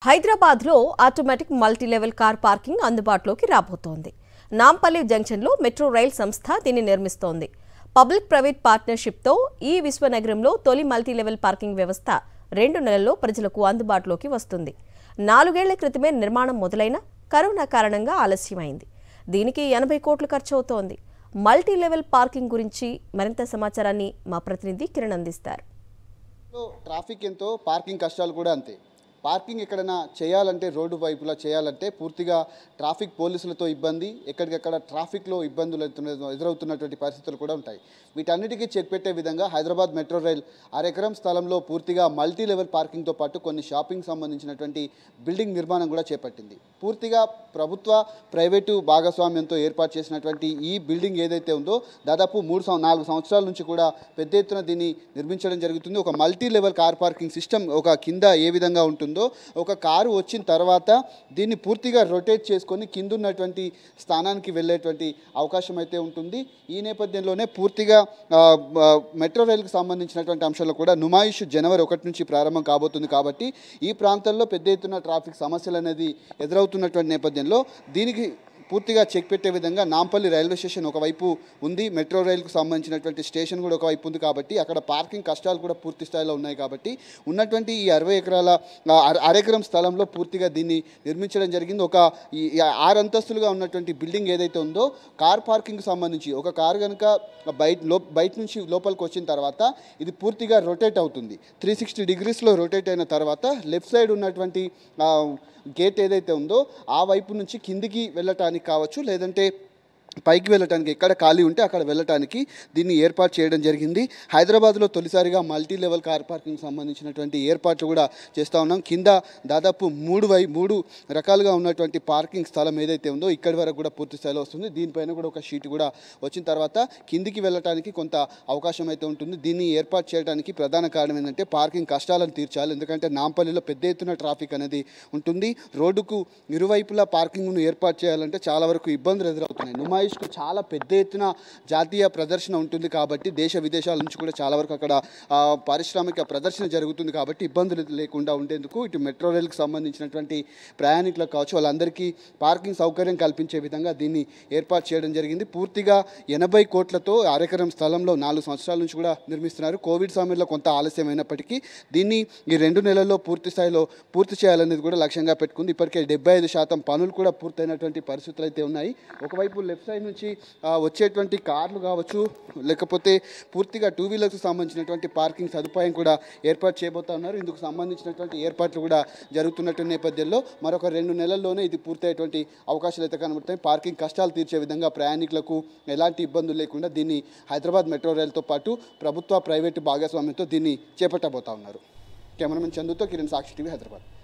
హైదరాబాద్లో automatic multi level car parking అందుబాటులోకి రాబోతోంది నాంపల్లి జంక్షన్లో మెట్రో రైల్ సంస్థ దీన్ని నిర్మిస్తోంది పబ్లిక్ ప్రైవేట్ పార్ట్నర్షిప్తో ఈ విశ్వనగరంలో తొలి మల్టీ లెవెల్ పార్కింగ్ వ్యవస్థ రెండు నెలల్లో ప్రజలకు అందుబాటులోకి వస్తుంది నాలుగేళ్ల క్రితమే నిర్మాణం మొదలైన కరోనా కారణంగా ఆలస్యమైంది దీనికి ఎనభై కోట్లు ఖర్చవుతోంది మల్టీ లెవెల్ పార్కింగ్ గురించి మరింత సమాచారాన్ని మా ప్రతినిధి కిరణ్ అందిస్తారు సో ట్రాఫిక్ ఎంతో పార్కింగ్ కష్టాలు కూడా అంతే పార్కింగ్ ఎక్కడైనా చేయాలంటే రోడ్డు వైపులా చేయాలంటే పూర్తిగా ట్రాఫిక్ పోలీసులతో ఇబ్బంది ఎక్కడికక్కడ ట్రాఫిక్లో ఇబ్బందులు ఎదురు- ఎదురవుతున్నటువంటి పరిస్థితులు కూడా ఉంటాయి వీటన్నిటికీ చెక్ పెట్టే విధంగా హైదరాబాద్ మెట్రో రైల్ అరెకరం స్థలంలో పూర్తిగా మల్టీ లెవెల్ పార్కింగ్తో పాటు కొన్ని షాపింగ్ సంబంధించినటువంటి బిల్డింగ్ నిర్మాణం కూడా చేపట్టింది పూర్తిగా ప్రభుత్వ ప్రైవేటు భాగస్వామ్యంతో ఏర్పాటు చేసినటువంటి ఈ బిల్డింగ్ ఏదైతే ఉందో దాదాపు మూడు సం- నాలుగు సంవత్సరాల నుంచి కూడా పెద్ద ఎత్తున దీన్ని నిర్మించడం జరుగుతుంది ఒక multi level car parking system ఒక కింద ఏ విధంగా ఉంటుందో ఒక కారు వచ్చిన తర్వాత దీన్ని పూర్తిగా రొటేట్ చేసుకొని కింద ఉన్నటువంటి స్థానానికి వెళ్ళేటువంటి అవకాశం అయితే ఉంటుంది ఈ నేపథ్యంలోనే పూర్తిగా ఆ, ఆ, మెట్రో రైలుకు సంబంధించినటువంటి అంశాలు కూడా నుమాయిష్ జనవరి ఒకటి నుంచి ప్రారంభం కాబోతుంది కాబట్టి ఈ ప్రాంతంలో పెద్ద ఎత్తున ట్రాఫిక్ సమస్యలు అనేది ఎదురవుతున్నటువంటి నేపథ్యంలో దీనికి పూర్తిగా చెక్ పెట్టే విధంగా నాంపల్లి రైల్వే స్టేషన్ ఒకవైపు ఉంది మెట్రో రైలుకు సంబంధించినటువంటి స్టేషన్ కూడా ఒకవైపు ఉంది కాబట్టి అక్కడ పార్కింగ్ కష్టాలు కూడా పూర్తి స్థాయిలో ఉన్నాయి కాబట్టి ఉన్నటువంటి ఈ అరవై ఎకరాల ఆ, అర- అరెకరం స్థలంలో పూర్తిగా దీన్ని నిర్మించడం జరిగింది ఒక ఈ ఈ ఆరు అంతస్తులుగా ఉన్నటువంటి బిల్డింగ్ ఏదైతే ఉందో కార్ పార్కింగ్ సంబంధించి ఒక కారు కనుక బయట లో బయట నుంచి లోపలికి వచ్చిన తర్వాత ఇది పూర్తిగా రొటేట్ అవుతుంది త్రీ సిక్స్టీ డిగ్రీస్లో రొటేట్ అయిన తర్వాత లెఫ్ట్ సైడ్ ఉన్నటువంటి ఆ, గేట్ ఏదైతే ఉందో ఆ వైపు నుంచి కిందికి వెళ్ళటానికి కావచ్చు లేదంటే పైకి వెళ్ళటానికి ఎక్కడ ఖాళీ ఉంటే అక్కడ వెళ్ళటానికి దీన్ని ఏర్పాటు చేయడం జరిగింది హైదరాబాద్లో తొలిసారిగా మల్టీ లెవెల్ కార్ పార్కింగ్ సంబంధించినటువంటి ఏర్పాట్లు కూడా చేస్తూ ఉన్నాం కింద దాదాపు మూడు వై మూడు రకాలుగా ఉన్నటువంటి పార్కింగ్ స్థలం ఏదైతే ఉందో ఇక్కడి వరకు కూడా పూర్తి స్థాయిలో వస్తుంది దీనిపైన కూడా ఒక షీట్ కూడా వచ్చిన తర్వాత కిందికి వెళ్ళటానికి కొంత అవకాశం అయితే ఉంటుంది దీన్ని ఏర్పాటు చేయడానికి ప్రధాన కారణం ఏంటంటే పార్కింగ్ కష్టాలను తీర్చాలి ఎందుకంటే నాంపల్లిలో పెద్ద ఎత్తున ట్రాఫిక్ అనేది ఉంటుంది రోడ్డుకు ఇరువైపులా పార్కింగ్ను ఏర్పాటు చేయాలంటే చాలా వరకు ఇబ్బందులు ఎదురవుతున్నాయి నుమాయిష్కు చాలా పెద్ద ఎత్తున జాతీయ ప్రదర్శన ఉంటుంది కాబట్టి దేశ విదేశాల నుంచి కూడా చాలా వరకు అక్కడ ఆ, పారిశ్రామిక ప్రదర్శన జరుగుతుంది కాబట్టి ఇబ్బందులు లేకుండా ఉండేందుకు ఇటు మెట్రో రైలుకు సంబంధించినటువంటి ప్రయాణికులకు కావచ్చు వాళ్ళందరికీ పార్కింగ్ సౌకర్యం కల్పించే విధంగా దీన్ని ఏర్పాటు చేయడం జరిగింది పూర్తిగా ఎనభై కోట్లతో అరెకరం స్థలంలో నాలుగు సంవత్సరాల నుంచి కూడా నిర్మిస్తున్నారు కోవిడ్ సమయంలో కొంత ఆలస్యమైనప్పటికీ దీన్ని ఈ రెండు నెలల్లో పూర్తి స్థాయిలో పూర్తి చేయాలనేది కూడా లక్ష్యంగా పెట్టుకుంది ఇప్పటికే డెబ్బై ఐదు శాతం పనులు కూడా పూర్తయినటువంటి పరిస్థితులు అయితే ఉన్నాయి ఒకవైపు లెఫ్ట్ సైడ్ నుంచి ఆ, వచ్చేటువంటి కార్లు కావచ్చు లేకపోతే పూర్తిగా టూ వీలర్స్కి సంబంధించినటువంటి పార్కింగ్ సదుపాయం కూడా ఏర్పాటు చేయబోతా ఉన్నారు ఇందుకు సంబంధించినటువంటి ఏర్పాట్లు కూడా జరుగుతున్నటువంటి నేపథ్యంలో మరొక రెండు నెలల్లోనే ఇది పూర్తయ్యేటువంటి అవకాశాలు అయితే కనబడతాయి పార్కింగ్ కష్టాలు తీర్చే విధంగా ప్రయాణికులకు ఎలాంటి ఇబ్బందులు లేకుండా దీన్ని హైదరాబాద్ మెట్రో రైలుతో పాటు ప్రభుత్వ ప్రైవేటు భాగస్వామ్యంతో దీన్ని చేపట్టబోతా ఉన్నారు కెమెరామెన్ చందుతో కిరణ్ సాక్షి టీవీ హైదరాబాద్